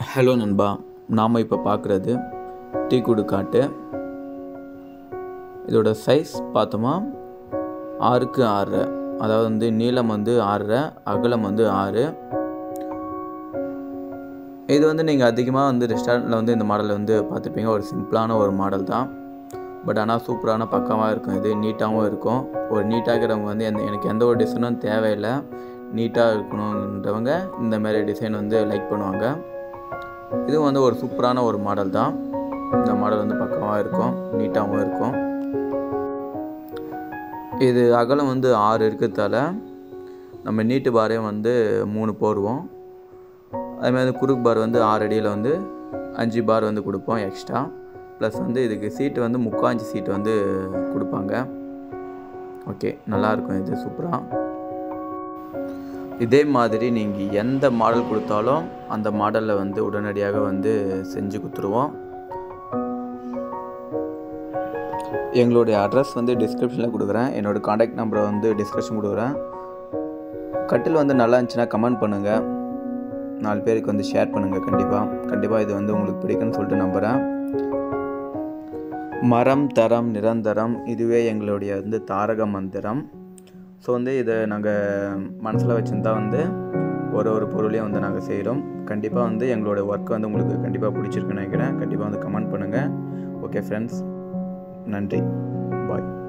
hello நண்பா நாம் இப்போ பார்க்குறது டீ குடு காட்டு இதோட சைஸ் பார்த்தோமா ஆறுக்கு ஆறு அதாவது வந்து நீளம் வந்து ஆறரை அகலம் வந்து ஆறு இது வந்து நீங்கள் அதிகமாக வந்து ரெஸ்டாரண்ட்டில் வந்து இந்த மாடல் வந்து பார்த்துருப்பீங்க ஒரு சிம்பிளான ஒரு மாடல் தான் பட் ஆனால் சூப்பரான பக்கமாக இருக்கும் இது நீட்டாகவும் இருக்கும் ஒரு நீட்டாக இருக்கிறவங்க வந்து எந்த எனக்கு எந்த ஒரு டிசைனும் தேவையில்லை நீட்டாக இருக்கணுன்றவங்க இந்த மாதிரி டிசைன் வந்து லைக் பண்ணுவாங்க இது வந்து ஒரு சூப்பரான ஒரு மாடல் தான் இந்த மாடல் வந்து பக்கமாக இருக்கும் நீட்டாகவும் இருக்கும் இது அகலம் வந்து ஆறு இருக்கிறதால நம்ம நீட்டு பாரையும் வந்து மூணு போடுவோம் அதுமாதிரி குறுக்கு பார் வந்து ஆறு அடியில் வந்து அஞ்சு பார் வந்து கொடுப்போம் எக்ஸ்ட்ரா ப்ளஸ் வந்து இதுக்கு சீட்டு வந்து முக்காஞ்சு சீட்டு வந்து கொடுப்பாங்க ஓகே நல்லாயிருக்கும் இது சூப்பராக இதே மாதிரி நீங்கள் எந்த மாடல் கொடுத்தாலும் அந்த மாடலில் வந்து உடனடியாக வந்து செஞ்சு கொடுத்துருவோம் எங்களுடைய அட்ரஸ் வந்து டிஸ்கிரிப்ஷனில் கொடுக்குறேன் என்னோடய காண்டாக்ட் நம்பரை வந்து டிஸ்கிரிப்ஷன் கொடுக்குறேன் கட்டில் வந்து நல்லா இருந்துச்சுன்னா கமெண்ட் பண்ணுங்கள் நாலு பேருக்கு வந்து ஷேர் பண்ணுங்கள் கண்டிப்பாக கண்டிப்பாக இது வந்து உங்களுக்கு பிடிக்கும்னு சொல்லிட்டு நம்புகிறேன் மரம் தரம் நிரந்தரம் இதுவே எங்களுடைய வந்து தாரக மந்திரம் ஸோ வந்து இதை நாங்கள் மனசில் வச்சுருந்தா வந்து ஒரு ஒரு பொருளையும் வந்து நாங்கள் செய்கிறோம் கண்டிப்பாக வந்து எங்களோட ஒர்க் வந்து உங்களுக்கு கண்டிப்பாக பிடிச்சிருக்குன்னு நினைக்கிறேன் கண்டிப்பாக வந்து கமெண்ட் பண்ணுங்கள் ஓகே ஃப்ரெண்ட்ஸ் நன்றி பாய்